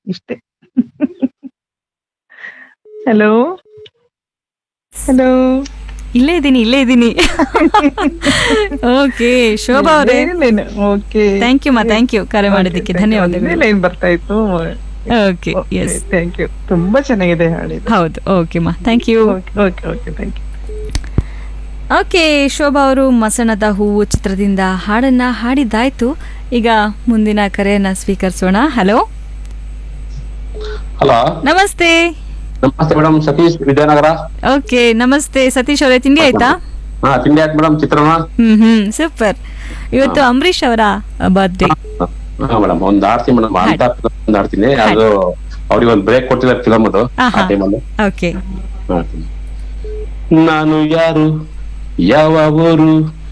ಇಷ್ಟೇ hello hello ಇಲ್ಲೇ ಇದ್ದೀನಿ ಇಲ್ಲೇ ಇದ್ದೀನಿ ಓಕೆ ಶೋಭಾ ಅವರೇ ಓಕೆ ಥ್ಯಾಂಕ್ ಯು ಮಾ ಥ್ಯಾಂಕ್ ಯು ಕರೆ ಮಾಡಿದ್ದಕ್ಕೆ ಧನ್ಯವಾದಗಳು ಲೈನ್ ಬರ್ತಾ ಇತ್ತು ಓಕೆ ಎಸ್ ಥ್ಯಾಂಕ್ ಯು ತುಂಬಾ ಚೆನ್ನಾಗಿದೆ ಹಾಡಿದ್ದು ಹೌದು ಓಕೆ ಮಾ thank you okay okay okay thank you okay Shobha ಅವರು ಮಸಣದ ಹೂವು ಚಿತ್ರದಿಂದ ಹಾಡನ್ನ ಹಾಡಿದ್ದಾಯ್ತು ಈಗ ಮುಂದಿನ ಕರೆಯನ್ನ ಸ್ವೀಕರಿಸೋಣ ಹಲೋ ಹಲೋ ನಮಸ್ತೆ ನಮಸ್ತೆ ಮೇಡಮ್ ಸತೀಶ್ ವಿದ್ಯಾನಗರ ಓಕೆ ನಮಸ್ತೆ ಸತೀಶ್ ಅವರೇ ತಿಂಡಿ ಆಯ್ತಾ ಹಾ ತಿಂಡಿ ಆಯ್ತು ಮೇಡಮ್ ಚಿತ್ರನ ಹ್ಮ್ ಹ್ಮ್ ಸೂಪರ್ ಇವತ್ತು ಅಂಬರೀಶ್ ಅವರ ಬರ್ತ್ಡೇ ಹಾ ಮೇಡಮ್ ಒಂದ್ ಆಡ್ತೀನಿ ಮೇಡಮ್ ಅಂತ ಒಂದ್ ಆಡ್ತೀನಿ ಅದು ಅವ್ರಿಗೆ ಒಂದ್ ಬ್ರೇಕ್ ಕೊಟ್ಟಿದ್ದಾರೆ ಫಿಲಮ್ ಅದು ಆ ಆಹಾ. ಟೈಮಲ್ಲಿ ಓಕೆ ನಾನು ಯಾರು ಯಾವ ಊರು